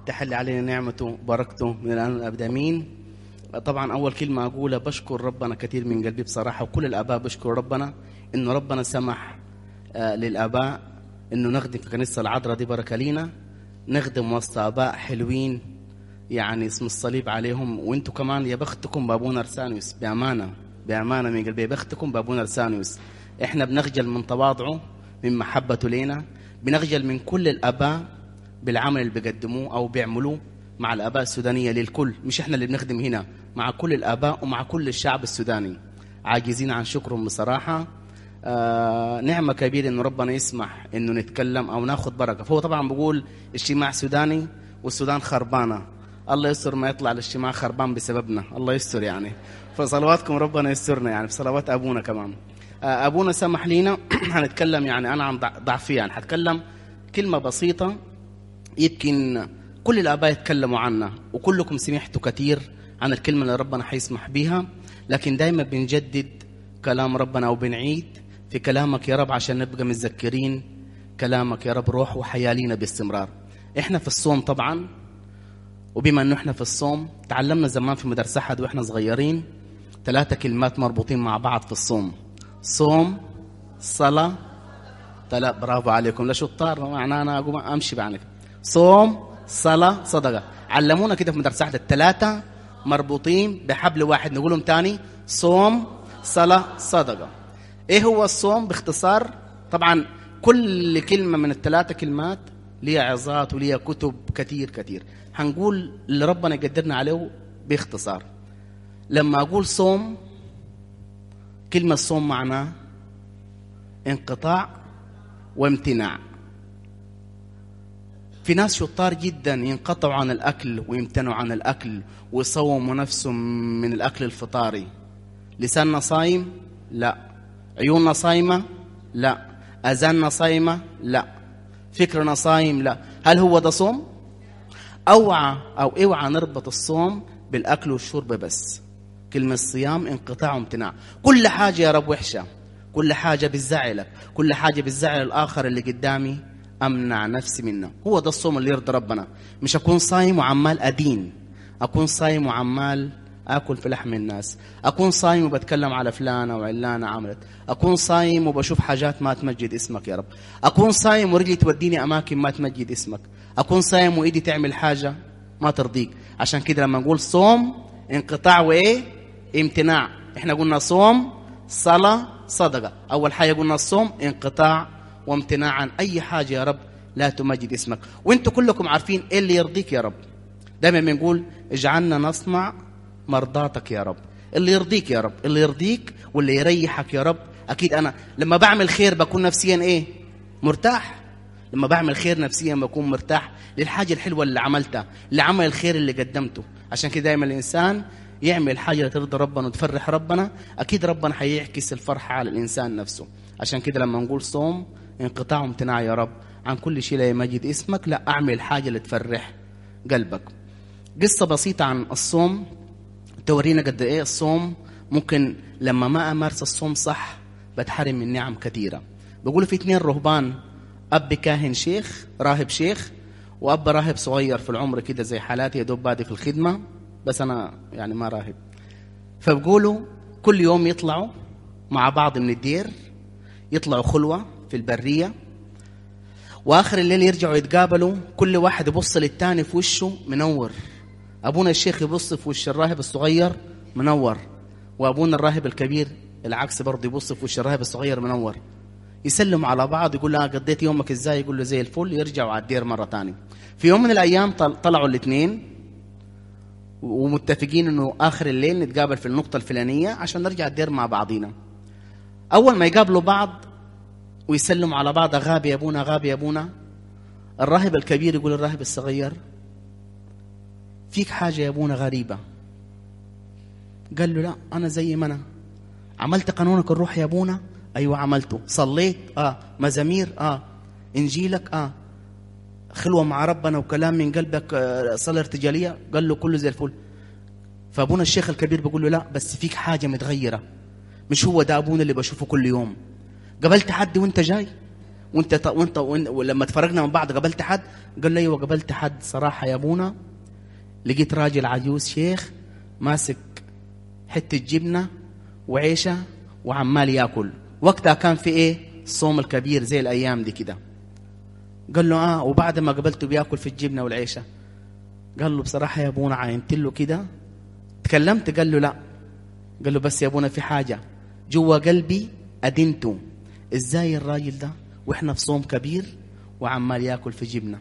تحل علينا نعمته وبركته من الآن والأبد آمين طبعا أول كلمة أقولها بشكر ربنا كثير من قلبي بصراحة وكل الآباء بشكر ربنا إنه ربنا سمح آه، للآباء إنه نخدم في كنيسة العذراء دي بركة لينا نخدم وسط آباء حلوين يعني اسم الصليب عليهم وانتم كمان يا بختكم بابونا ارسانيوس بامانه بامانه من قلبي يا بختكم بابونا ارسانيوس احنا بنخجل من تواضعه من محبته لينا بنخجل من كل الاباء بالعمل اللي بيقدموه او بيعملوه مع الاباء السودانيه للكل مش احنا اللي بنخدم هنا مع كل الاباء ومع كل الشعب السوداني عاجزين عن شكرهم بصراحه آه نعمه كبيره انه ربنا يسمح انه نتكلم او ناخذ بركه فهو طبعا بقول اجتماع سوداني والسودان خربانه الله يستر ما يطلع الاجتماع خربان بسببنا الله يستر يعني فصلواتكم ربنا يسترنا يعني في صلوات ابونا كمان آه، ابونا سمح لينا هنتكلم يعني انا عن ضع- ضعفي يعني هتكلم كلمه بسيطه يمكن كل الاباء يتكلموا عنها وكلكم سمعتوا كثير عن الكلمه اللي ربنا حيسمح بيها لكن دايما بنجدد كلام ربنا او بنعيد في كلامك يا رب عشان نبقى متذكرين كلامك يا رب روح وحياه لينا باستمرار احنا في الصوم طبعا وبما انه احنا في الصوم تعلمنا زمان في مدرسة احد واحنا صغيرين ثلاثة كلمات مربوطين مع بعض في الصوم صوم صلاة تلا برافو عليكم لا شطار معناه انا اقوم امشي بعنك صوم صلاة صدقة علمونا كده في مدرسة احد الثلاثة مربوطين بحبل واحد نقولهم تاني صوم صلاة صدقة ايه هو الصوم باختصار طبعا كل كلمة من الثلاثة كلمات ليها عظات وليها كتب كثير كثير هنقول اللي ربنا يقدرنا عليه باختصار لما اقول صوم كلمة صوم معناه انقطاع وامتناع في ناس شطار جدا ينقطعوا عن الاكل ويمتنعوا عن الاكل ويصوموا نفسهم من الاكل الفطاري لساننا صايم لا عيوننا صايمه لا اذاننا صايمه لا فكرنا صايم لا هل هو ده صوم اوعى او اوعى نربط الصوم بالاكل والشرب بس كلمه صيام انقطاع وامتناع كل حاجه يا رب وحشه كل حاجه بتزعلك كل حاجه بتزعل الاخر اللي قدامي امنع نفسي منه هو ده الصوم اللي يرضي ربنا مش اكون صايم وعمال ادين اكون صايم وعمال اكل في لحم الناس اكون صايم وبتكلم على فلانه وعلانه عملت اكون صايم وبشوف حاجات ما تمجد اسمك يا رب اكون صايم ورجلي توديني اماكن ما تمجد اسمك اكون صايم وايدي تعمل حاجه ما ترضيك عشان كده لما نقول صوم انقطاع وايه امتناع احنا قلنا صوم صلاه صدقه اول حاجه قلنا الصوم انقطاع وامتناع عن اي حاجه يا رب لا تمجد اسمك وانتم كلكم عارفين ايه اللي يرضيك يا رب دايما بنقول اجعلنا نصنع مرضاتك يا رب اللي يرضيك يا رب اللي يرضيك واللي يريحك يا رب اكيد انا لما بعمل خير بكون نفسيا ايه مرتاح لما بعمل خير نفسيا بكون مرتاح للحاجه الحلوه اللي عملتها لعمل الخير اللي قدمته عشان كده دايما الانسان يعمل حاجه ترضي ربنا وتفرح ربنا اكيد ربنا هيعكس الفرحه على الانسان نفسه عشان كده لما نقول صوم انقطاع وامتناع يا رب عن كل شيء لا يمجد اسمك لا اعمل حاجه اللي تفرح قلبك قصه بسيطه عن الصوم تورينا قد ايه الصوم ممكن لما ما امارس الصوم صح بتحرم من نعم كثيره بيقولوا في اثنين رهبان اب كاهن شيخ راهب شيخ واب راهب صغير في العمر كده زي حالاتي يا دوب بادي في الخدمه بس انا يعني ما راهب فبقولوا كل يوم يطلعوا مع بعض من الدير يطلعوا خلوه في البريه واخر الليل يرجعوا يتقابلوا كل واحد يبص للتاني في وشه منور ابونا الشيخ يبص في وش الراهب الصغير منور وابونا الراهب الكبير العكس برضه يبص في وش الراهب الصغير منور يسلموا على بعض يقول له آه قضيت يومك ازاي يقول له زي الفل يرجعوا على الدير مره ثانيه في يوم من الايام طل- طلعوا الاثنين ومتفقين انه اخر الليل نتقابل في النقطه الفلانيه عشان نرجع الدير مع بعضينا اول ما يقابلوا بعض ويسلموا على بعض غابي يا ابونا غابي يا ابونا الراهب الكبير يقول للراهب الصغير فيك حاجه يا ابونا غريبه قال له لا انا زي ما انا عملت قانونك الروح يا ابونا ايوه عملته صليت اه مزامير اه انجيلك اه خلوه مع ربنا وكلام من قلبك آه صلاه ارتجاليه قال له كله زي الفل فابونا الشيخ الكبير بيقول له لا بس فيك حاجه متغيره مش هو ده ابونا اللي بشوفه كل يوم قابلت حد وانت جاي وانت وانت ولما تفرقنا من بعض قابلت حد قال لي ايوه قابلت حد صراحه يا ابونا لقيت راجل عجوز شيخ ماسك حته جبنه وعيشه وعمال ياكل وقتها كان في ايه الصوم الكبير زي الايام دي كده قال له اه وبعد ما قابلته بياكل في الجبنه والعيشه قال له بصراحه يا ابونا عينت له كده تكلمت قال له لا قال له بس يا ابونا في حاجه جوا قلبي ادنته ازاي الراجل ده واحنا في صوم كبير وعمال ياكل في جبنه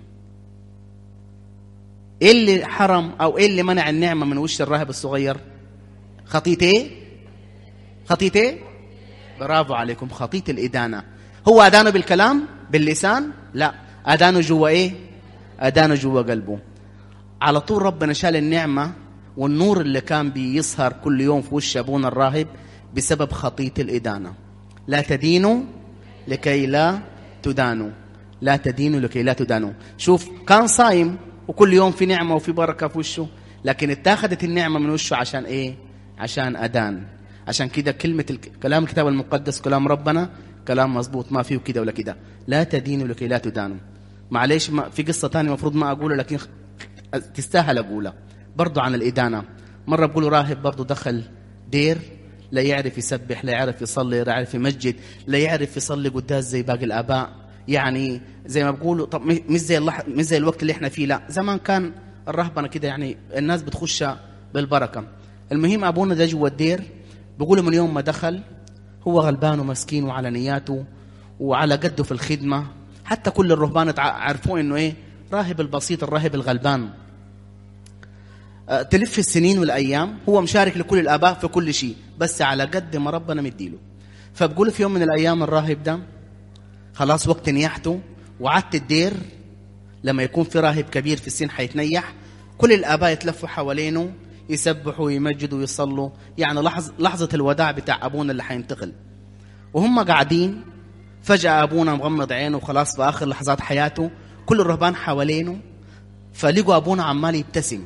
ايه اللي حرم او ايه اللي منع النعمه من وش الراهب الصغير خطيت ايه خطيت ايه برافو عليكم خطيت الادانه هو ادانه بالكلام باللسان لا ادانه جوا ايه ادانه جوا قلبه على طول ربنا شال النعمه والنور اللي كان بيظهر كل يوم في وش ابونا الراهب بسبب خطيه الادانه لا تدينوا لكي لا تدانوا لا تدينوا لكي لا تدانوا شوف كان صايم وكل يوم في نعمه وفي بركه في وشه لكن اتاخذت النعمه من وشه عشان ايه عشان ادان عشان كده كلمه الك... كلام الكتاب المقدس كلام ربنا كلام مظبوط ما فيه كده ولا كده لا تدينوا لكي لا تدانوا معلش ما في قصه ثانيه المفروض ما اقولها لكن تستاهل اقولها برضو عن الادانه مره بقول راهب برضو دخل دير لا يعرف يسبح لا يعرف يصلي لا يعرف يمجد لا يعرف يصلي قداس زي باقي الاباء يعني زي ما بقولوا طب مش زي اللح... مش زي الوقت اللي احنا فيه لا زمان كان الرهبنه كده يعني الناس بتخش بالبركه المهم ابونا ده جوا الدير بيقولوا من يوم ما دخل هو غلبان ومسكين وعلى نياته وعلى قده في الخدمه حتى كل الرهبان عرفوه انه ايه راهب البسيط الراهب الغلبان أه تلف السنين والايام هو مشارك لكل الاباء في كل شيء بس على قد ما ربنا مديله فبقول في يوم من الايام الراهب ده خلاص وقت نياحته وعدت الدير لما يكون في راهب كبير في السن حيتنيح كل الاباء يتلفوا حوالينه يسبحوا ويمجدوا ويصلوا يعني لحظ لحظة الوداع بتاع أبونا اللي حينتقل وهم قاعدين فجأة أبونا مغمض عينه وخلاص في آخر لحظات حياته كل الرهبان حوالينه فلقوا أبونا عمال يبتسم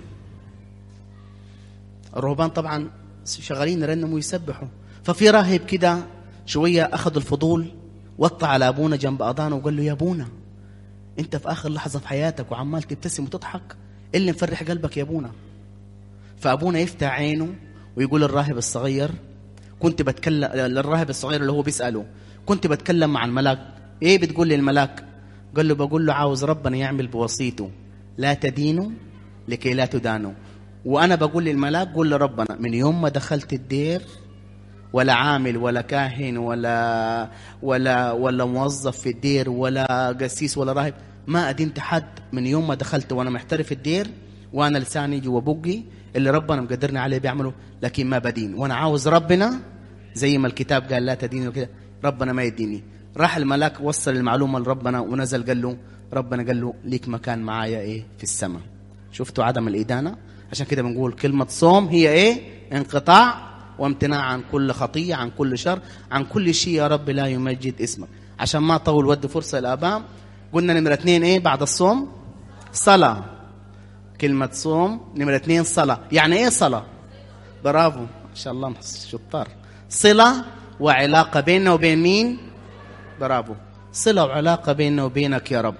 الرهبان طبعا شغالين يرنموا ويسبحوا ففي راهب كده شوية أخذ الفضول وطى على أبونا جنب أذانه وقال له يا أبونا أنت في آخر لحظة في حياتك وعمال تبتسم وتضحك إيه اللي مفرح قلبك يا أبونا فابونا يفتح عينه ويقول الراهب الصغير كنت بتكلم للراهب الصغير اللي هو بيساله كنت بتكلم مع الملاك ايه بتقول للملاك قال له بقول له عاوز ربنا يعمل بوصيته لا تدينوا لكي لا تدانوا وانا بقول للملاك قول لربنا من يوم ما دخلت الدير ولا عامل ولا كاهن ولا ولا ولا موظف في الدير ولا قسيس ولا راهب ما ادينت حد من يوم ما دخلت وانا محترف الدير وانا لساني جوا بقي اللي ربنا مقدرني عليه بيعمله لكن ما بدين وانا عاوز ربنا زي ما الكتاب قال لا تديني وكده ربنا ما يديني راح الملاك وصل المعلومه لربنا ونزل قال له ربنا قال له ليك مكان معايا ايه في السماء شفتوا عدم الادانه عشان كده بنقول كلمه صوم هي ايه انقطاع وامتناع عن كل خطيه عن كل شر عن كل شيء يا رب لا يمجد اسمك عشان ما اطول ودي فرصه للاباء قلنا نمره اثنين ايه بعد الصوم صلاه كلمة صوم نمرة اثنين صلاة يعني ايه صلاة برافو ما شاء الله شطار صلة وعلاقة بيننا وبين مين برافو صلة وعلاقة بيننا وبينك يا رب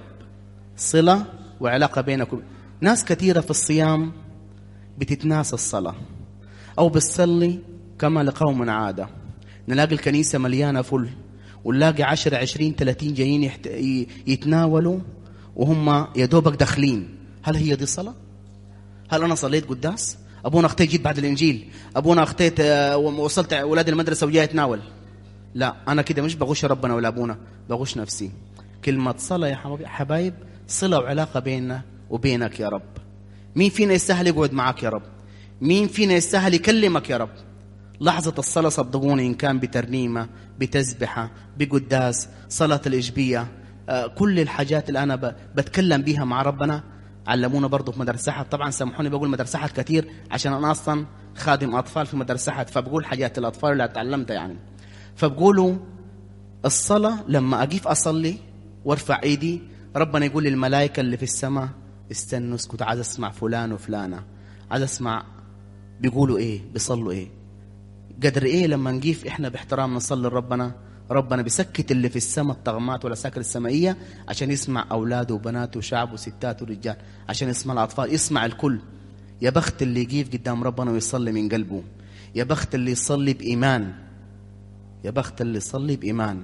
صلة وعلاقة بينك وبين. ناس كثيرة في الصيام بتتناسى الصلاة أو بتصلي كما لقوم عادة نلاقي الكنيسة مليانة فل ونلاقي عشرة عشرين ثلاثين جايين يحت... يتناولوا وهم يا دوبك داخلين هل هي دي الصلاة؟ هل أنا صليت قداس؟ أبونا أختي جيت بعد الإنجيل أبونا أختيت وصلت أولاد المدرسة وجاي أتناول لا أنا كده مش بغش ربنا ولا أبونا بغش نفسي كلمة صلاة يا حبايب صلة وعلاقة بيننا وبينك يا رب مين فينا يستاهل يقعد معك يا رب مين فينا يستاهل يكلمك يا رب لحظة الصلاة صدقوني إن كان بترنيمة بتسبحة بقداس صلاة الإجبية آه كل الحاجات اللي أنا بتكلم بيها مع ربنا علمونا برضه في مدرسة حد طبعا سامحوني بقول مدرسة حد كثير عشان أنا أصلا خادم أطفال في مدرسة حد فبقول حاجات الأطفال اللي تعلمتها يعني فبقولوا الصلاة لما أجيف أصلي وارفع إيدي ربنا يقول للملائكة اللي في السماء استنوا اسكت عايز أسمع فلان وفلانة عايز أسمع بيقولوا إيه بيصلوا إيه قدر إيه لما نجيف إحنا باحترام نصلي لربنا ربنا بيسكت اللي في السماء الطغمات والعساكر السمائية عشان يسمع أولاده وبناته وشعبه وستاته ورجال عشان يسمع الأطفال يسمع الكل يا بخت اللي يقيف قدام ربنا ويصلي من قلبه يا بخت اللي يصلي بإيمان يا بخت اللي يصلي بإيمان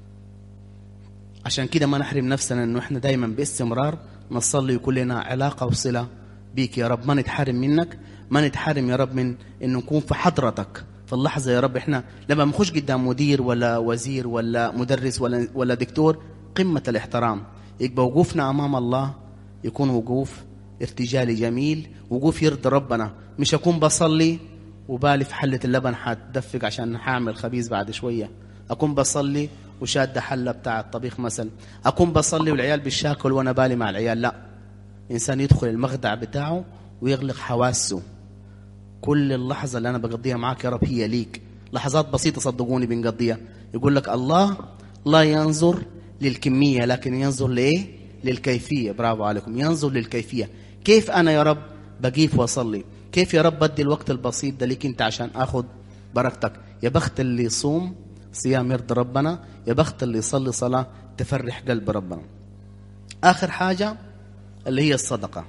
عشان كده ما نحرم نفسنا انه احنا دايما باستمرار نصلي ويكون لنا علاقة وصلة بيك يا رب ما نتحرم منك ما نتحرم يا رب من انه نكون في حضرتك في اللحظة يا رب احنا لما بنخش قدام مدير ولا وزير ولا مدرس ولا ولا دكتور قمة الاحترام يبقى وقوفنا امام الله يكون وقوف ارتجالي جميل وقوف يرضي ربنا مش اكون بصلي وبالي في حلة اللبن حتدفق عشان حاعمل خبيز بعد شوية أكون بصلي وشادة حلة بتاع الطبيخ مثلا أكون بصلي والعيال بالشاكل وأنا بالي مع العيال لا إنسان يدخل المخدع بتاعه ويغلق حواسه كل اللحظة اللي أنا بقضيها معاك يا رب هي ليك لحظات بسيطة صدقوني بنقضيها يقول لك الله لا ينظر للكمية لكن ينظر لإيه للكيفية برافو عليكم ينظر للكيفية كيف أنا يا رب بقيف وأصلي كيف يا رب بدي الوقت البسيط ده ليك انت عشان اخذ بركتك يا بخت اللي يصوم صيام يرضي ربنا يا بخت اللي يصلي صلاة تفرح قلب ربنا آخر حاجة اللي هي الصدقة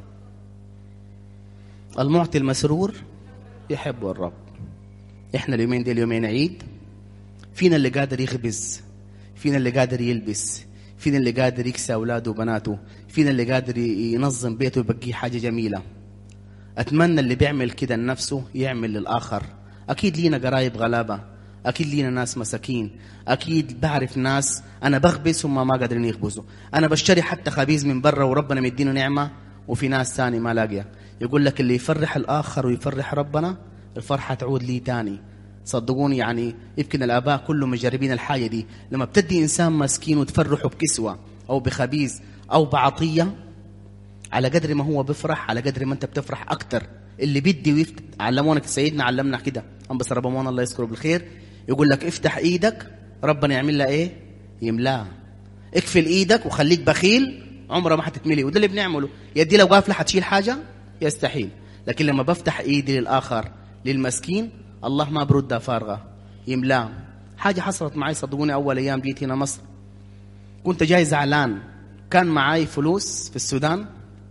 المعطي المسرور يحب الرب احنا اليومين دي اليومين عيد فينا اللي قادر يخبز فينا اللي قادر يلبس فينا اللي قادر يكسى اولاده وبناته فينا اللي قادر ينظم بيته ويبقيه حاجه جميله اتمنى اللي بيعمل كده لنفسه يعمل للاخر اكيد لينا قرايب غلابه اكيد لينا ناس مساكين اكيد بعرف ناس انا بخبز هم ما قادرين يخبزوا انا بشتري حتى خبيز من برا وربنا مدينا نعمه وفي ناس تاني ما لاقيه يقول لك اللي يفرح الاخر ويفرح ربنا الفرحه تعود لي تاني صدقوني يعني يمكن الاباء كلهم مجربين الحاجه دي لما بتدي انسان مسكين وتفرحه بكسوه او بخبيز او بعطيه على قدر ما هو بيفرح على قدر ما انت بتفرح اكتر اللي بدي ويفت علمونا سيدنا علمنا كده ام بس ربنا الله يذكره بالخير يقول لك افتح ايدك ربنا يعمل لها ايه يملاها اقفل ايدك وخليك بخيل عمرها ما حتتملي وده اللي بنعمله يدي لو قافله حتشيل حاجه يستحيل لكن لما بفتح ايدي للاخر للمسكين الله ما بردها فارغه يملاه حاجه حصلت معي صدقوني اول ايام جيت هنا مصر كنت جاي زعلان كان معاي فلوس في السودان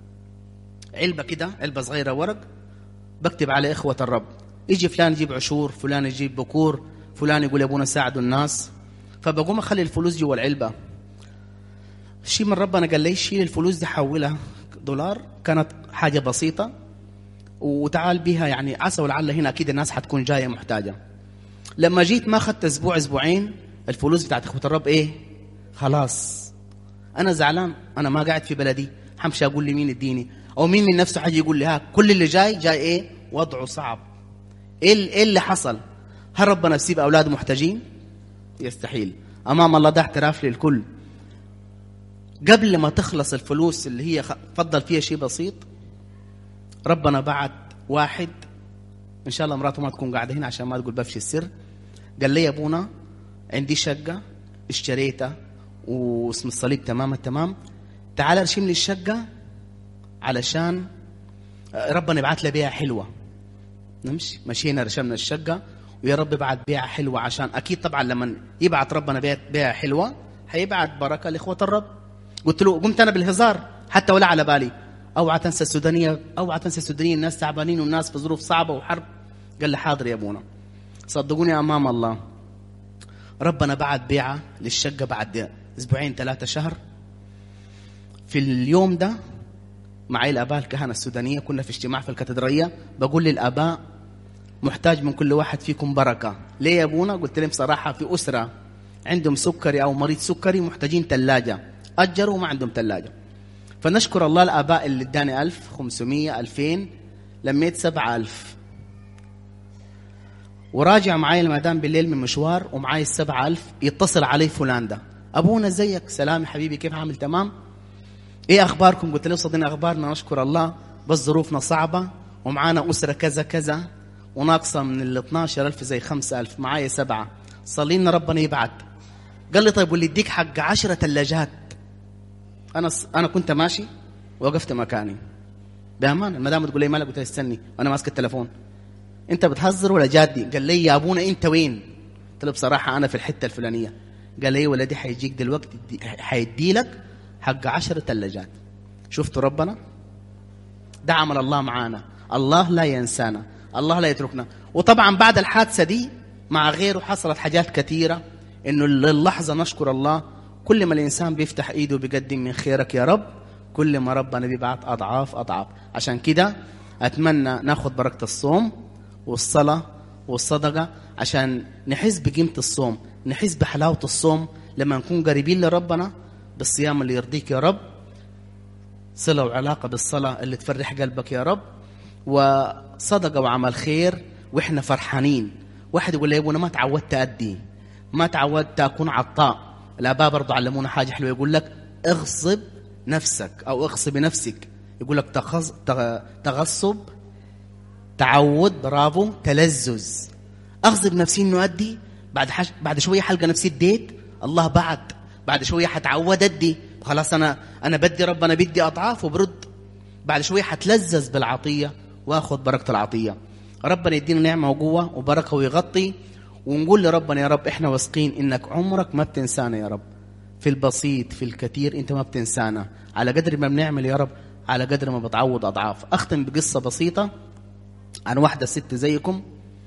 علبة كده علبة صغيرة ورق بكتب على إخوة الرب يجي فلان يجيب عشور فلان يجيب بكور فلان يقول يا ابونا ساعدوا الناس فبقوم أخلي الفلوس جوا العلبة شيء من ربنا قال لي شيل الفلوس دي حولها دولار كانت حاجة بسيطة وتعال بها يعني عسى ولعل هنا أكيد الناس حتكون جاية محتاجة لما جيت ما أخذت أسبوع أسبوعين الفلوس بتاعت إخوة الرب إيه خلاص أنا زعلان أنا ما قاعد في بلدي حمشي أقول لي مين اديني او مين من نفسه حاجه يقول لي ها كل اللي جاي جاي ايه وضعه صعب ايه اللي حصل هل ربنا يسيب اولاده محتاجين يستحيل امام الله ده اعتراف للكل قبل ما تخلص الفلوس اللي هي فضل فيها شيء بسيط ربنا بعت واحد ان شاء الله مراته ما تكون قاعده هنا عشان ما تقول بفشي السر قال لي يا ابونا عندي شقه اشتريتها واسم الصليب تمام التمام تعال ارشم لي الشقه علشان ربنا يبعت لي بيعة حلوة نمشي مشينا رشمنا الشقة ويا رب يبعت بيعة حلوة عشان أكيد طبعا لما يبعت ربنا بيعة حلوة هيبعت بركة لإخوة الرب قلت له قمت أنا بالهزار حتى ولا على بالي أوعى تنسى السودانية أوعى تنسى السودانيين الناس تعبانين والناس في ظروف صعبة وحرب قال لي حاضر يا أبونا صدقوني أمام الله ربنا بعت بيعة للشقة بعد أسبوعين ثلاثة شهر في اليوم ده معي الاباء الكهنه السودانيه كنا في اجتماع في الكاتدرائيه بقول للاباء محتاج من كل واحد فيكم بركه ليه يا ابونا قلت لهم صراحه في اسره عندهم سكري او مريض سكري محتاجين ثلاجه اجروا وما عندهم ثلاجه فنشكر الله الاباء اللي اداني 1500 2000 لميت 7000 وراجع معي المدام بالليل من مشوار ومعي السبعة ألف يتصل علي فلان ده أبونا زيك سلام حبيبي كيف عامل تمام ايه اخباركم قلت له صدقني اخبارنا نشكر الله بس ظروفنا صعبه ومعانا اسره كذا كذا وناقصه من ال 12000 زي 5000 معايا سبعه صلي لنا ربنا يبعت قال لي طيب واللي يديك حق 10 ثلاجات انا انا كنت ماشي وقفت مكاني بامان المدام تقول لي مالك قلت استني وانا ماسك التليفون انت بتهزر ولا جادي قال لي يا ابونا انت وين قلت له بصراحه انا في الحته الفلانيه قال ايه ولدي حيجيك دلوقتي حيدي لك حق عشر ثلاجات شفتوا ربنا ده عمل الله معانا الله لا ينسانا الله لا يتركنا وطبعا بعد الحادثة دي مع غيره حصلت حاجات كثيرة انه للحظة نشكر الله كل ما الانسان بيفتح ايده بيقدم من خيرك يا رب كل ما ربنا بيبعت اضعاف اضعاف عشان كده اتمنى ناخد بركة الصوم والصلاة والصدقة عشان نحس بقيمة الصوم نحس بحلاوة الصوم لما نكون قريبين لربنا بالصيام اللي يرضيك يا رب صلة وعلاقة بالصلاة اللي تفرح قلبك يا رب وصدقة وعمل خير واحنا فرحانين واحد يقول لي يا ابونا ما تعودت أدي ما تعودت أكون عطاء الآباء برضو علمونا حاجة حلوة يقول لك اغصب نفسك أو اغصب نفسك يقول لك تغص... تغصب تعود برافو تلذذ اغصب نفسي انه ادي بعد حش... بعد شويه حلقه نفسي اديت الله بعد بعد شويه حتعود ادي خلاص انا انا بدي ربنا بدي اضعاف وبرد بعد شويه حتلذذ بالعطيه واخذ بركه العطيه ربنا يدينا نعمه وقوه وبركه ويغطي ونقول لربنا يا رب احنا واثقين انك عمرك ما بتنسانا يا رب في البسيط في الكثير انت ما بتنسانا على قدر ما بنعمل يا رب على قدر ما بتعوض اضعاف اختم بقصه بسيطه عن واحده ست زيكم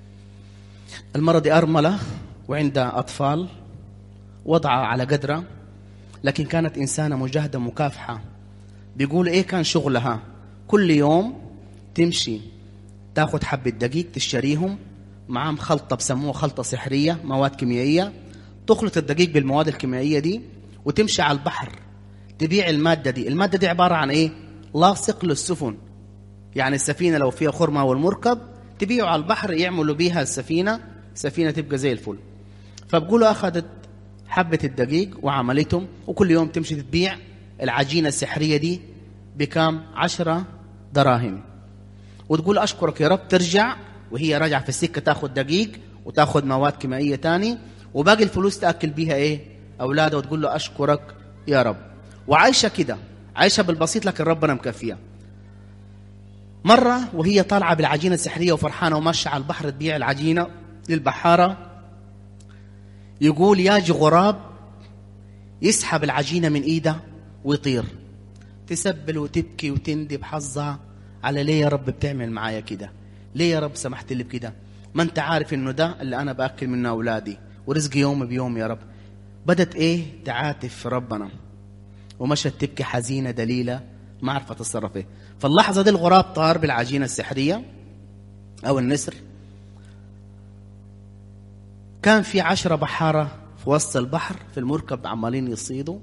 المرة دي أرملة وعندها أطفال وضعها على قدرة لكن كانت إنسانة مجاهدة مكافحة بيقول إيه كان شغلها كل يوم تمشي تاخد حبة دقيق تشتريهم معاهم خلطة بسموها خلطة سحرية مواد كيميائية تخلط الدقيق بالمواد الكيميائية دي وتمشي على البحر تبيع المادة دي المادة دي عبارة عن إيه لاصق للسفن يعني السفينة لو فيها خرمة والمركب تبيعوا على البحر يعملوا بيها السفينة سفينة تبقى زي الفل فبقولوا أخذت حبة الدقيق وعملتهم وكل يوم تمشي تبيع العجينة السحرية دي بكام عشرة دراهم وتقول أشكرك يا رب ترجع وهي راجعة في السكة تاخذ دقيق وتاخذ مواد كيميائية تاني وباقي الفلوس تأكل بيها إيه أولادها وتقول له أشكرك يا رب وعايشة كده عايشة بالبسيط لكن ربنا مكفيها مرة وهي طالعة بالعجينة السحرية وفرحانة وماشية على البحر تبيع العجينة للبحارة يقول ياجي غراب يسحب العجينة من إيده ويطير تسبل وتبكي وتندب حظها على ليه يا رب بتعمل معايا كده ليه يا رب سمحت لي بكده ما انت عارف انه ده اللي انا باكل منه اولادي ورزقي يوم بيوم يا رب بدت ايه تعاتف في ربنا ومشت تبكي حزينه دليله ما عرفت تتصرف ايه فاللحظه دي الغراب طار بالعجينه السحريه او النسر كان في عشرة بحارة في وسط البحر في المركب عمالين يصيدوا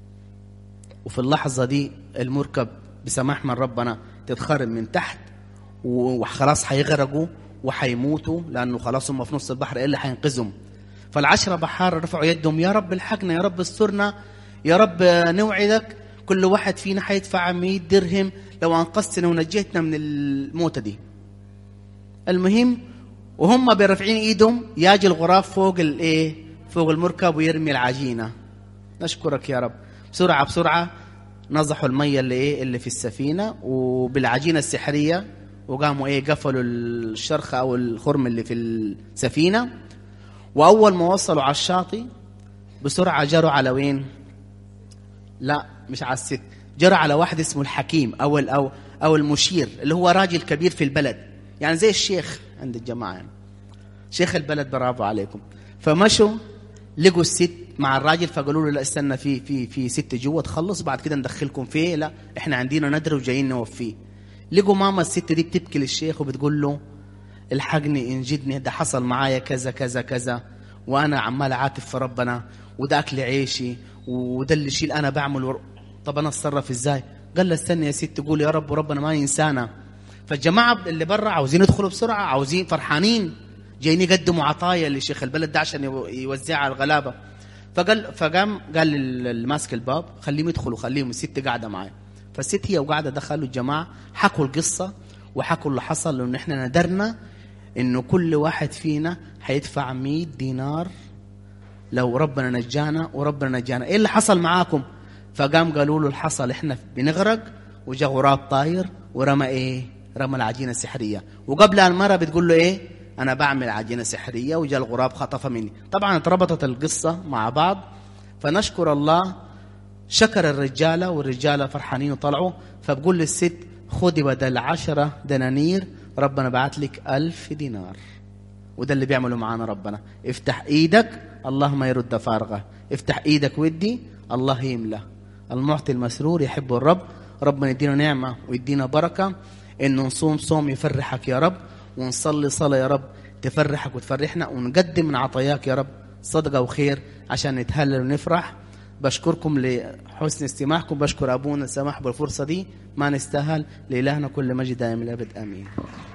وفي اللحظة دي المركب بسماح من ربنا تتخرم من تحت وخلاص هيغرقوا وحيموتوا لأنه خلاص هم في نص البحر إيه اللي حينقذهم فالعشرة بحارة رفعوا يدهم يا رب الحقنا يا رب استرنا يا رب نوعدك كل واحد فينا حيدفع 100 درهم لو انقذتنا ونجيتنا من الموتة دي المهم وهم برافعين ايدهم ياجي الغراب فوق الايه فوق المركب ويرمي العجينه نشكرك يا رب بسرعه بسرعه نضحوا الميه اللي ايه اللي في السفينه وبالعجينه السحريه وقاموا ايه قفلوا الشرخه او الخرم اللي في السفينه واول ما وصلوا على الشاطئ بسرعه جروا على وين لا مش على الست جرى على واحد اسمه الحكيم او او او المشير اللي هو راجل كبير في البلد يعني زي الشيخ عند الجماعه يعني شيخ البلد برافو عليكم فمشوا لقوا الست مع الراجل فقالوا له لا استنى في في في ست جوا تخلص بعد كده ندخلكم فيه لا احنا عندنا ندر وجايين نوفيه لقوا ماما الست دي بتبكي للشيخ وبتقول له الحقني انجدني ده حصل معايا كذا كذا كذا وانا عمال اعاتب في ربنا وده اكل عيشي وده اللي شيل انا بعمل طب انا اتصرف ازاي قال له استنى يا ست قول يا رب وربنا ما ينسانا فالجماعه اللي برا عاوزين يدخلوا بسرعه عاوزين فرحانين جايين يقدموا عطايا لشيخ البلد ده عشان يوزعها على الغلابه فقال فقام قال اللي ماسك الباب خليهم يدخلوا خليهم الست قاعده معايا فالست هي وقاعده دخلوا الجماعه حكوا القصه وحكوا اللي حصل انه احنا ندرنا انه كل واحد فينا حيدفع 100 دينار لو ربنا نجانا وربنا نجانا ايه اللي حصل معاكم فقام قالوا له الحصل احنا بنغرق وجا غراب طاير ورمى ايه رمى العجينه السحريه وقبل المره بتقول له ايه انا بعمل عجينه سحريه وجا الغراب خطفها مني طبعا اتربطت القصه مع بعض فنشكر الله شكر الرجالة والرجالة فرحانين وطلعوا فبقول للست خدي بدل عشرة دنانير ربنا بعت لك ألف دينار وده اللي بيعمله معانا ربنا افتح ايدك الله ما يرد فارغة افتح ايدك ودي الله يملى المعطي المسرور يحب الرب ربنا يدينا نعمة ويدينا بركة انه نصوم صوم يفرحك يا رب ونصلي صلاة يا رب تفرحك وتفرحنا ونقدم من عطاياك يا رب صدقة وخير عشان نتهلل ونفرح بشكركم لحسن استماعكم بشكر أبونا سمح بالفرصة دي ما نستاهل لإلهنا كل مجد دائم الأبد آمين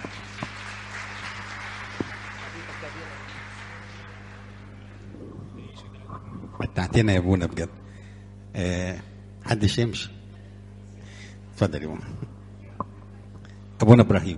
متعتنا يا ابونا بجد آه حدش يمشي اتفضل يا ابونا ابونا ابراهيم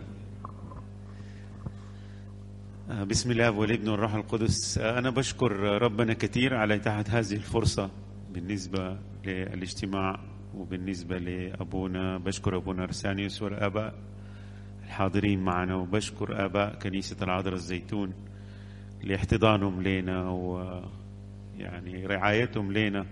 بسم الله والابن والروح القدس أنا بشكر ربنا كثير على إتاحة هذه الفرصة بالنسبة للاجتماع وبالنسبة لأبونا بشكر أبونا أرسانيوس والآباء الحاضرين معنا وبشكر آباء كنيسة العذراء الزيتون لاحتضانهم لنا ويعني رعايتهم لنا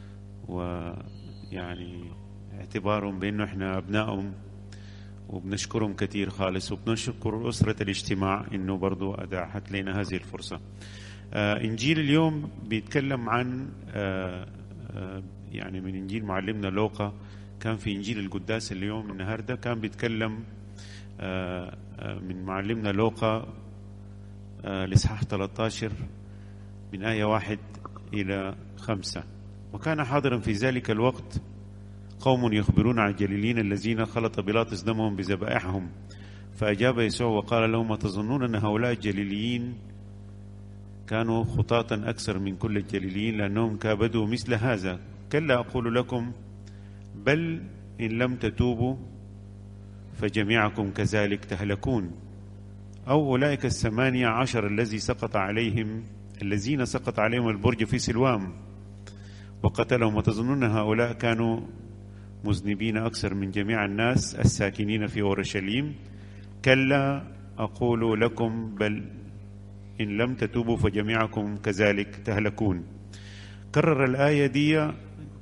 ويعني اعتبارهم بأنه احنا أبنائهم وبنشكرهم كثير خالص وبنشكر أسرة الاجتماع إنه برضو أتاحت لنا هذه الفرصة آه إنجيل اليوم بيتكلم عن آه آه يعني من إنجيل معلمنا لوقا كان في إنجيل القداس اليوم النهاردة كان بيتكلم آه آه من معلمنا لوقا آه الإصحاح 13 من آية واحد إلى خمسة وكان حاضرا في ذلك الوقت قوم يخبرون عن الجليلين الذين خلط بيلاطس دمهم بذبائحهم فأجاب يسوع وقال لهم أتظنون أن هؤلاء الجليليين كانوا خطاة أكثر من كل الجليليين لأنهم كابدوا مثل هذا كلا أقول لكم بل إن لم تتوبوا فجميعكم كذلك تهلكون أو أولئك الثمانية عشر الذي سقط عليهم الذين سقط عليهم البرج في سلوام وقتلهم وتظنون هؤلاء كانوا مذنبين أكثر من جميع الناس الساكنين في أورشليم كلا أقول لكم بل إن لم تتوبوا فجميعكم كذلك تهلكون كرر الآية دي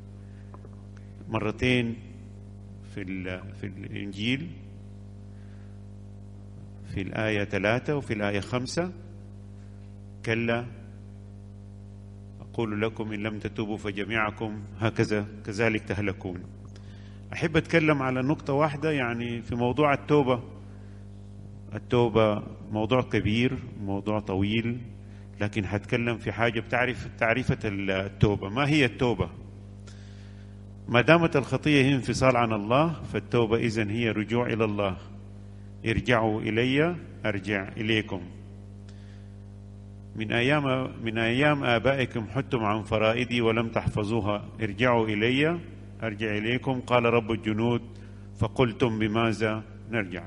مرتين في في الإنجيل في الآية ثلاثة وفي الآية خمسة كلا أقول لكم إن لم تتوبوا فجميعكم هكذا كذلك تهلكون أحب أتكلم على نقطة واحدة يعني في موضوع التوبة التوبة موضوع كبير موضوع طويل لكن هتكلم في حاجة بتعرف تعريفة التوبة ما هي التوبة ما دامت الخطية هي انفصال عن الله فالتوبة إذن هي رجوع إلى الله ارجعوا إلي أرجع إليكم من أيام من أيام آبائكم حتم عن فرائدي ولم تحفظوها ارجعوا إلي أرجع إليكم قال رب الجنود فقلتم بماذا نرجع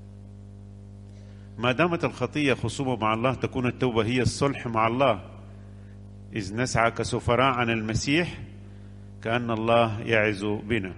ما دامت الخطية خصومة مع الله تكون التوبة هي الصلح مع الله إذ نسعى كسفراء عن المسيح كأن الله يعز بنا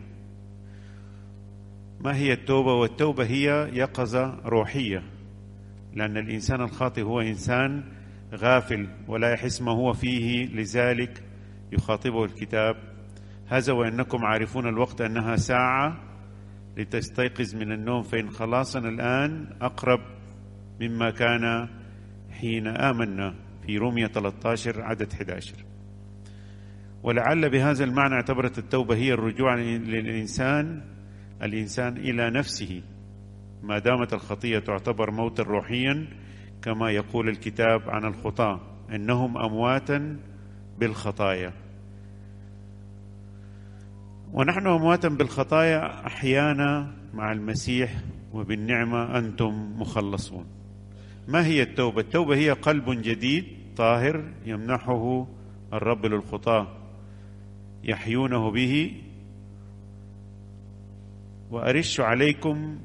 ما هي التوبة والتوبة هي يقظة روحية لأن الإنسان الخاطئ هو إنسان غافل ولا يحس ما هو فيه لذلك يخاطبه الكتاب هذا وإنكم عارفون الوقت أنها ساعة لتستيقظ من النوم فإن خلاصنا الآن أقرب مما كان حين آمنا في رومية 13 عدد 11 ولعل بهذا المعنى اعتبرت التوبة هي الرجوع للإنسان الإنسان إلى نفسه ما دامت الخطية تعتبر موتا روحيا كما يقول الكتاب عن الخطاة إنهم أمواتا بالخطايا ونحن أمواتا بالخطايا أحيانا مع المسيح وبالنعمة أنتم مخلصون ما هي التوبة؟ التوبة هي قلب جديد طاهر يمنحه الرب للخطاة يحيونه به وأرش عليكم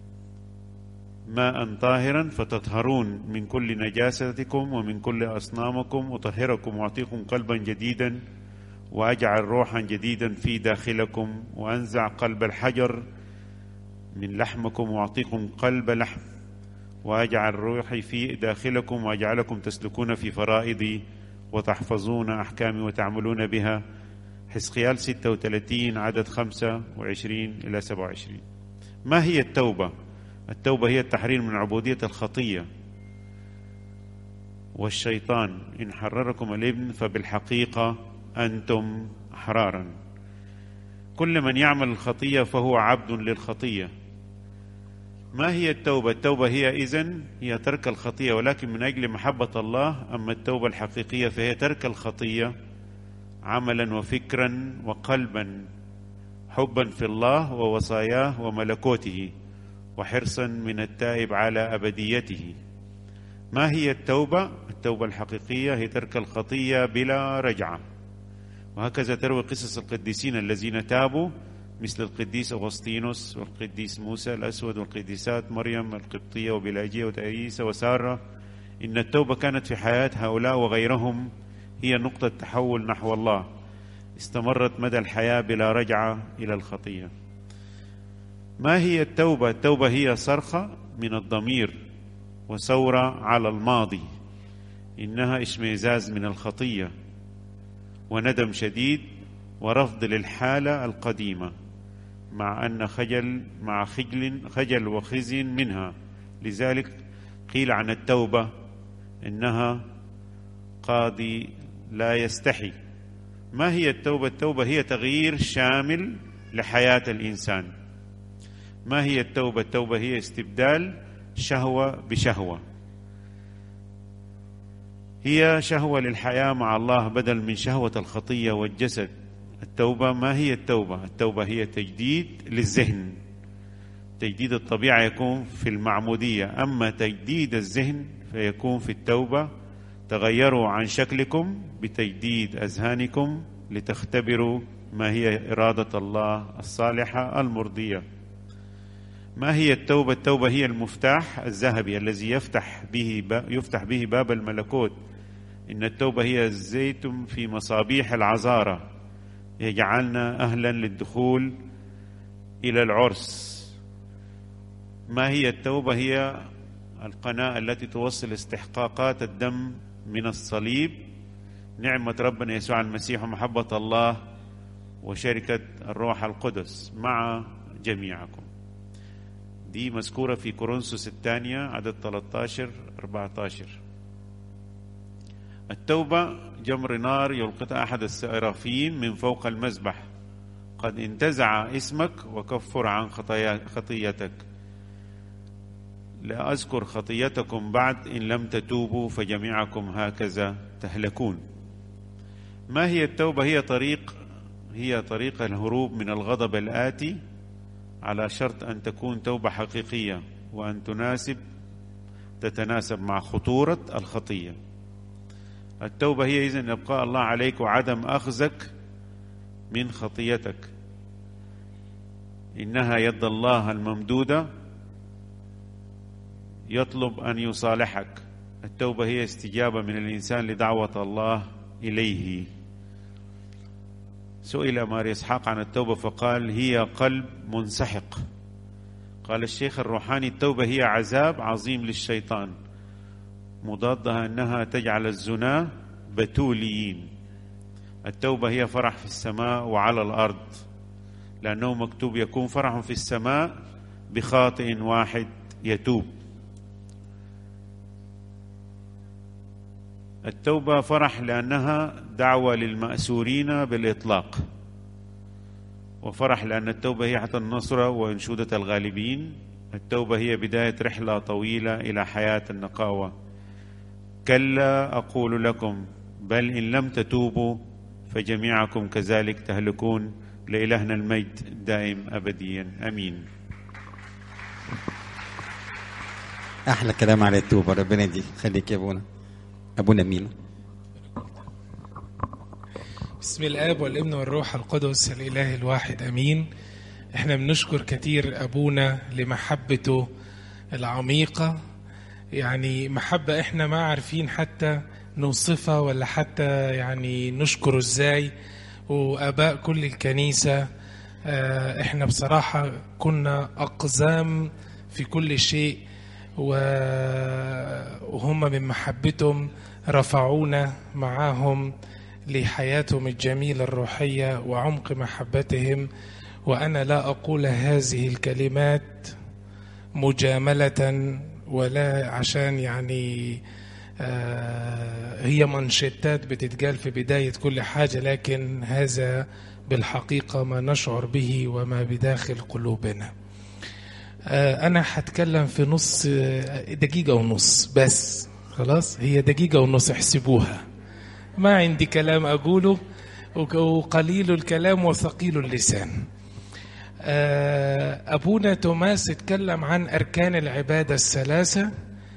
ماء طاهرا فتطهرون من كل نجاستكم ومن كل أصنامكم أطهركم وأعطيكم قلبا جديدا وأجعل روحا جديدا في داخلكم وأنزع قلب الحجر من لحمكم وأعطيكم قلب لحم وأجعل روحي في داخلكم وأجعلكم تسلكون في فرائضي وتحفظون أحكامي وتعملون بها حزقيال 36 عدد 25 إلى 27 ما هي التوبة؟ التوبة هي التحرير من عبودية الخطية والشيطان إن حرركم الابن فبالحقيقة أنتم أحرارا كل من يعمل الخطية فهو عبد للخطية ما هي التوبة؟ التوبة هي إذن هي ترك الخطية ولكن من أجل محبة الله أما التوبة الحقيقية فهي ترك الخطية عملا وفكرا وقلبا حبا في الله ووصاياه وملكوته وحرصا من التائب على أبديته ما هي التوبة؟ التوبة الحقيقية هي ترك الخطية بلا رجعة وهكذا تروي قصص القديسين الذين تابوا مثل القديس أغسطينوس والقديس موسى الأسود والقديسات مريم القبطية وبلاجية وتأييسة وسارة إن التوبة كانت في حياة هؤلاء وغيرهم هي نقطة تحول نحو الله استمرت مدى الحياة بلا رجعة إلى الخطية ما هي التوبة؟ التوبة هي صرخة من الضمير وثورة على الماضي إنها اشمئزاز من الخطية وندم شديد ورفض للحالة القديمة مع أن خجل مع خجل خجل وخزي منها لذلك قيل عن التوبة إنها قاضي لا يستحي ما هي التوبة؟ التوبة هي تغيير شامل لحياة الإنسان ما هي التوبة؟ التوبة هي استبدال شهوة بشهوة هي شهوة للحياة مع الله بدل من شهوة الخطية والجسد التوبة ما هي التوبة؟ التوبة هي تجديد للذهن تجديد الطبيعة يكون في المعمودية أما تجديد الذهن فيكون في التوبة تغيروا عن شكلكم بتجديد أذهانكم لتختبروا ما هي إرادة الله الصالحة المرضية ما هي التوبة؟ التوبة هي المفتاح الذهبي الذي يفتح به يفتح به باب الملكوت إن التوبة هي الزيت في مصابيح العذارة يجعلنا أهلا للدخول إلى العرس ما هي التوبة؟ هي القناة التي توصل استحقاقات الدم من الصليب نعمة ربنا يسوع المسيح ومحبة الله وشركة الروح القدس مع جميعكم دي مذكورة في كورنثوس الثانية عدد 13 14 التوبة جمر نار يلقطها أحد السرافين من فوق المذبح قد انتزع اسمك وكفر عن خطيتك لا أذكر خطيتكم بعد إن لم تتوبوا فجميعكم هكذا تهلكون ما هي التوبة هي طريق هي طريق الهروب من الغضب الآتي على شرط أن تكون توبة حقيقية وأن تناسب تتناسب مع خطورة الخطية التوبة هي إذن إبقاء الله عليك وعدم أخذك من خطيتك إنها يد الله الممدودة يطلب أن يصالحك التوبة هي استجابة من الإنسان لدعوة الله إليه سئل ماري إسحاق عن التوبة فقال هي قلب منسحق قال الشيخ الروحاني التوبة هي عذاب عظيم للشيطان مضادها أنها تجعل الزنا بتوليين التوبة هي فرح في السماء وعلى الأرض لأنه مكتوب يكون فرح في السماء بخاطئ واحد يتوب التوبة فرح لأنها دعوة للمأسورين بالإطلاق وفرح لأن التوبة هي حتى النصرة وأنشودة الغالبين التوبة هي بداية رحلة طويلة إلى حياة النقاوة كلا أقول لكم بل إن لم تتوبوا فجميعكم كذلك تهلكون لإلهنا المجد الدائم أبديا أمين احلى كلام على التوبه ربنا يديك خليك يا ابونا ابونا مين بسم الاب والابن والروح القدس الاله الواحد امين احنا بنشكر كتير ابونا لمحبته العميقه يعني محبه احنا ما عارفين حتى نوصفها ولا حتى يعني نشكره ازاي واباء كل الكنيسه آه، احنا بصراحه كنا اقزام في كل شيء و- وهم من محبتهم رفعونا معاهم لحياتهم الجميلة الروحية وعمق محبتهم وأنا لا أقول هذه الكلمات مجاملة ولا عشان يعني آه هي منشطات بتتقال في بداية كل حاجة لكن هذا بالحقيقة ما نشعر به وما بداخل قلوبنا آه أنا هتكلم في نص دقيقة ونص بس خلاص هي دقيقة ونص احسبوها ما عندي كلام أقوله وقليل الكلام وثقيل اللسان أبونا توماس اتكلم عن أركان العبادة الثلاثة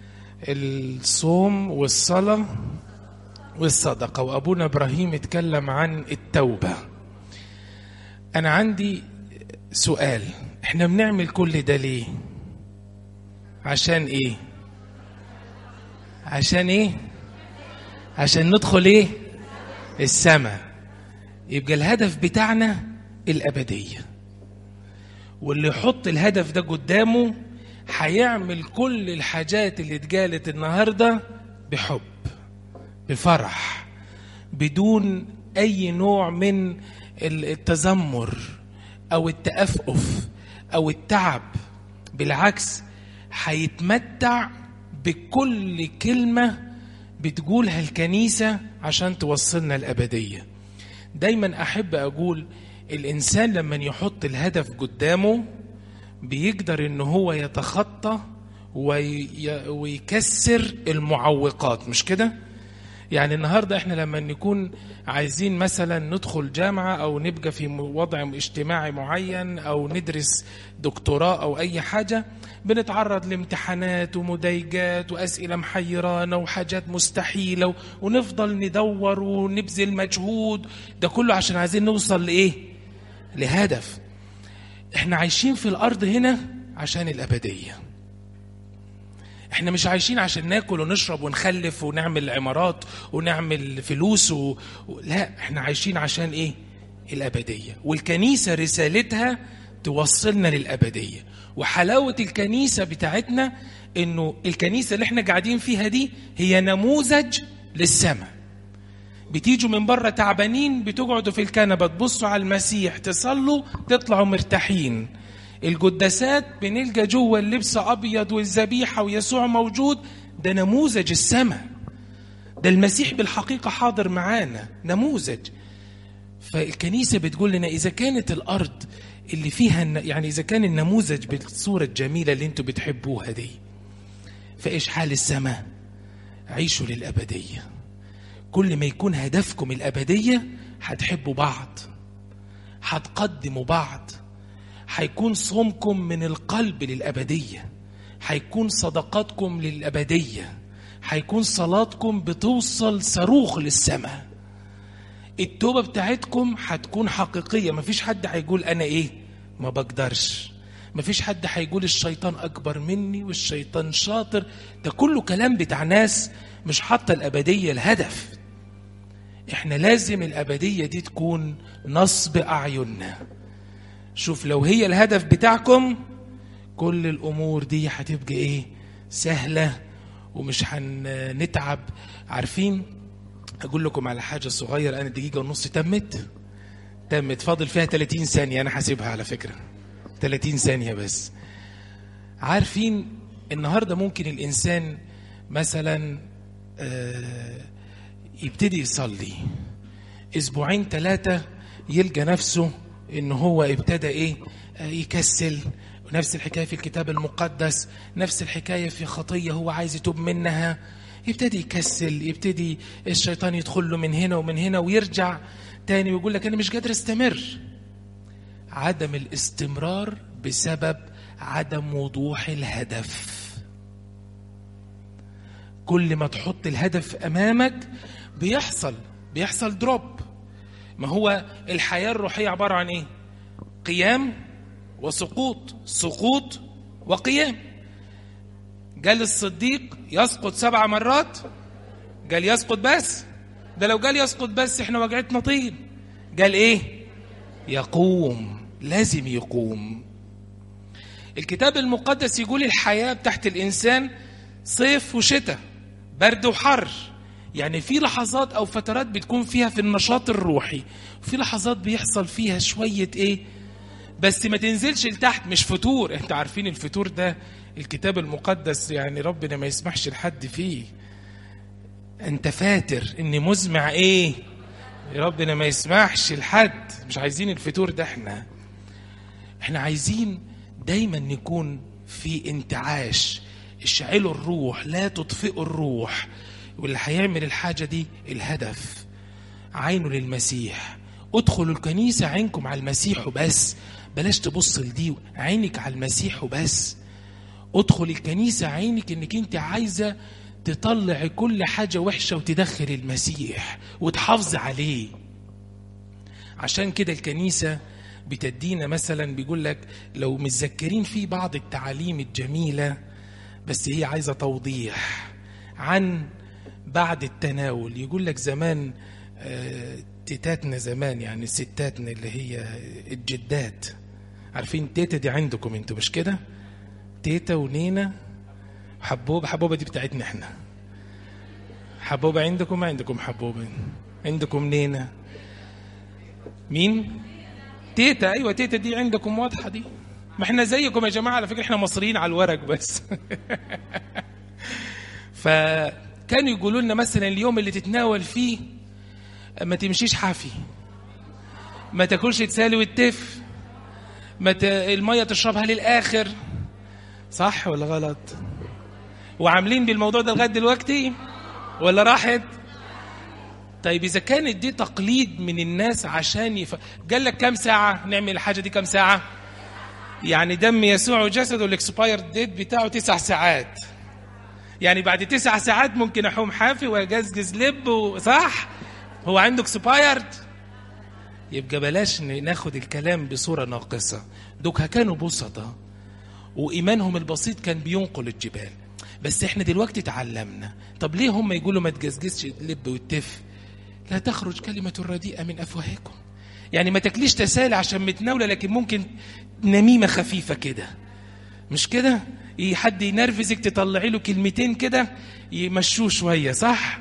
الصوم والصلاة والصدقة وأبونا إبراهيم اتكلم عن التوبة أنا عندي سؤال احنا بنعمل كل ده ليه عشان ايه عشان ايه عشان ندخل ايه السماء يبقى الهدف بتاعنا الأبدية واللي يحط الهدف ده قدامه هيعمل كل الحاجات اللي اتقالت النهارده بحب بفرح بدون اي نوع من التذمر او التأفف او التعب بالعكس هيتمتع بكل كلمة بتقولها الكنيسة عشان توصلنا الأبدية دايما أحب أقول الإنسان لما يحط الهدف قدامه بيقدر ان هو يتخطى وي... ويكسر المعوقات مش كده يعني النهارده احنا لما نكون عايزين مثلا ندخل جامعه او نبقى في وضع اجتماعي معين او ندرس دكتوراه او اي حاجه بنتعرض لامتحانات ومضايقات واسئله محيرانا وحاجات مستحيله ونفضل ندور ونبذل مجهود ده كله عشان عايزين نوصل لايه لهدف احنا عايشين في الارض هنا عشان الابديه احنا مش عايشين عشان ناكل ونشرب ونخلف ونعمل عمارات ونعمل فلوس و... لا احنا عايشين عشان ايه الابديه والكنيسه رسالتها توصلنا للابديه وحلاوه الكنيسه بتاعتنا انه الكنيسه اللي احنا قاعدين فيها دي هي نموذج للسماء بتيجوا من بره تعبانين بتقعدوا في الكنبه تبصوا على المسيح تصلوا تطلعوا مرتاحين القداسات بنلقى جوه اللبس ابيض والذبيحه ويسوع موجود ده نموذج السماء ده المسيح بالحقيقه حاضر معانا نموذج فالكنيسه بتقول لنا اذا كانت الارض اللي فيها يعني اذا كان النموذج بالصوره الجميله اللي انتم بتحبوها دي فايش حال السماء عيشوا للابديه كل ما يكون هدفكم الأبدية هتحبوا بعض هتقدموا بعض هيكون صومكم من القلب للأبدية هيكون صدقاتكم للأبدية هيكون صلاتكم بتوصل صاروخ للسماء التوبة بتاعتكم هتكون حقيقية مفيش حد هيقول أنا إيه ما بقدرش مفيش حد هيقول الشيطان أكبر مني والشيطان شاطر ده كله كلام بتاع ناس مش حاطة الأبدية الهدف احنا لازم الأبدية دي تكون نصب أعيننا شوف لو هي الهدف بتاعكم كل الأمور دي هتبقى إيه سهلة ومش هنتعب عارفين أقول لكم على حاجة صغيرة أنا دقيقة ونص تمت تمت فاضل فيها 30 ثانية أنا حاسبها على فكرة 30 ثانية بس عارفين النهاردة ممكن الإنسان مثلا آه يبتدي يصلي اسبوعين ثلاثة يلقى نفسه ان هو ابتدى ايه يكسل ونفس الحكاية في الكتاب المقدس نفس الحكاية في خطية هو عايز يتوب منها يبتدي يكسل يبتدي الشيطان يدخل له من هنا ومن هنا ويرجع تاني ويقول لك انا مش قادر استمر عدم الاستمرار بسبب عدم وضوح الهدف كل ما تحط الهدف امامك بيحصل بيحصل دروب ما هو الحياه الروحيه عباره عن ايه قيام وسقوط سقوط وقيام قال الصديق يسقط سبع مرات قال يسقط بس ده لو قال يسقط بس احنا وجعتنا طين قال ايه يقوم لازم يقوم الكتاب المقدس يقول الحياة تحت الإنسان صيف وشتاء برد وحر يعني في لحظات او فترات بتكون فيها في النشاط الروحي وفي لحظات بيحصل فيها شويه ايه بس ما تنزلش لتحت مش فتور انتوا عارفين الفتور ده الكتاب المقدس يعني ربنا ما يسمحش لحد فيه انت فاتر اني مزمع ايه ربنا ما يسمحش لحد مش عايزين الفتور ده احنا احنا عايزين دايما نكون في انتعاش اشعلوا الروح لا تطفئوا الروح واللي هيعمل الحاجه دي الهدف عينه للمسيح ادخلوا الكنيسه عينكم على المسيح وبس بلاش تبص لدي عينك على المسيح وبس ادخل الكنيسه عينك انك انت عايزه تطلع كل حاجه وحشه وتدخل المسيح وتحافظ عليه عشان كده الكنيسه بتدينا مثلا بيقول لك لو متذكرين في بعض التعاليم الجميله بس هي عايزه توضيح عن بعد التناول يقول لك زمان آه، تيتاتنا زمان يعني ستاتنا اللي هي الجدات عارفين تيتا دي عندكم انتوا مش كده تيتا ونينا حبوبة حبوبة دي بتاعتنا احنا حبوبة عندكم ما عندكم حبوبة عندكم نينا مين تيتا ايوه تيتا دي عندكم واضحة دي ما احنا زيكم يا جماعة على فكرة احنا مصريين على الورق بس فكانوا يقولوا لنا مثلا اليوم اللي تتناول فيه ما تمشيش حافي ما تاكلش تسالي وتف ما ت... الميه تشربها للاخر صح ولا غلط وعاملين بالموضوع ده لغايه دلوقتي ولا راحت طيب اذا كانت دي تقليد من الناس عشان يف... قال لك كام ساعه نعمل الحاجه دي كام ساعه يعني دم يسوع وجسده الاكسباير ديت بتاعه تسع ساعات يعني بعد تسع ساعات ممكن احوم حافي واجزجز لب و- صح هو عنده اكسبايرد يبقى بلاش ن- ناخد الكلام بصوره ناقصه دوكها كانوا بسطة وايمانهم البسيط كان بينقل الجبال بس احنا دلوقتي اتعلمنا طب ليه هم يقولوا ما تجزجزش اللب والتف لا تخرج كلمة رديئة من أفواهكم يعني ما تاكليش تسالي عشان متناولة لكن ممكن نميمة خفيفة كده مش كده ي- حد ينرفزك تطلعي له كلمتين كده يمشوه شوية صح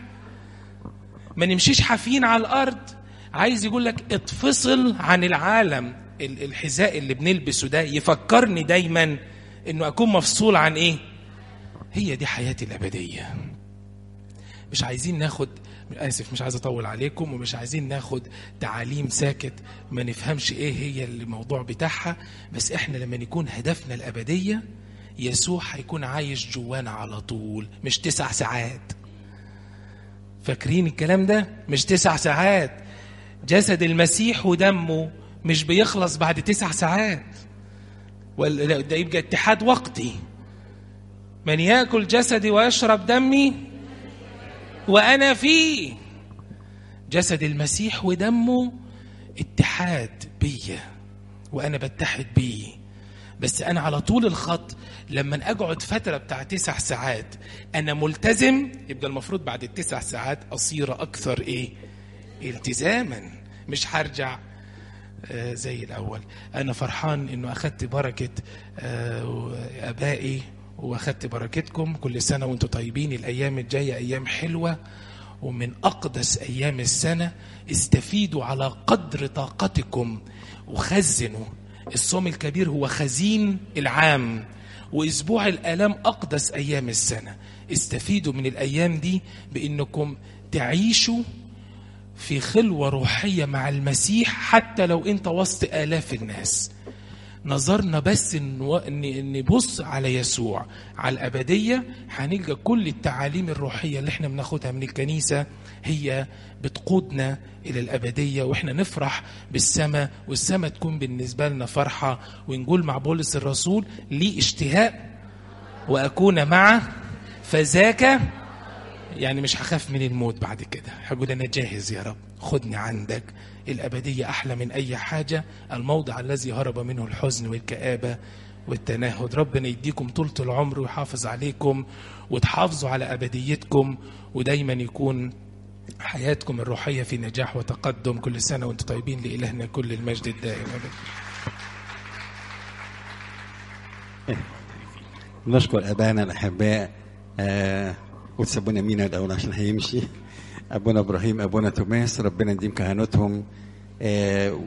ما نمشيش حافيين على الأرض عايز يقول لك اتفصل عن العالم ال- الحذاء اللي بنلبسه ده يفكرني دايما انه اكون مفصول عن ايه هي دي حياتي الابديه مش عايزين ناخد اسف مش عايز اطول عليكم ومش عايزين ناخد تعاليم ساكت ما نفهمش ايه هي الموضوع بتاعها بس احنا لما يكون هدفنا الابديه يسوع هيكون عايش جوانا على طول مش تسع ساعات فاكرين الكلام ده مش تسع ساعات جسد المسيح ودمه مش بيخلص بعد تسع ساعات ولا ده يبقى اتحاد وقتي من ياكل جسدي ويشرب دمي وانا فيه جسد المسيح ودمه اتحاد بيا وانا بتحد بيه بس انا على طول الخط لما اقعد فتره بتاع تسع ساعات انا ملتزم يبقى المفروض بعد التسع ساعات اصير اكثر ايه التزاما مش هرجع آه، زي الاول انا فرحان انه اخدت بركه آه، ابائي واخدت بركتكم كل سنه وانتم طيبين الايام الجايه ايام حلوه ومن اقدس ايام السنه استفيدوا على قدر طاقتكم وخزنوا الصوم الكبير هو خزين العام واسبوع الالام اقدس ايام السنه استفيدوا من الايام دي بانكم تعيشوا في خلوة روحية مع المسيح حتى لو انت وسط آلاف الناس نظرنا بس ان ان نبص على يسوع على الابديه هنلقى كل التعاليم الروحيه اللي احنا بناخدها من الكنيسه هي بتقودنا الى الابديه واحنا نفرح بالسماء والسماء تكون بالنسبه لنا فرحه ونقول مع بولس الرسول لي اشتهاء واكون معه فذاك يعني مش هخاف من الموت بعد كده هقول انا جاهز يا رب خدني عندك الابديه احلى من اي حاجه الموضع الذي هرب منه الحزن والكابه والتنهد ربنا يديكم طولة العمر ويحافظ عليكم وتحافظوا على ابديتكم ودايما يكون حياتكم الروحيه في نجاح وتقدم كل سنه وانتم طيبين لالهنا كل المجد الدائم أبدا. نشكر ابائنا الاحباء آه وتسابونا مين الاول عشان هيمشي ابونا ابراهيم ابونا توماس ربنا يديم كهنوتهم آه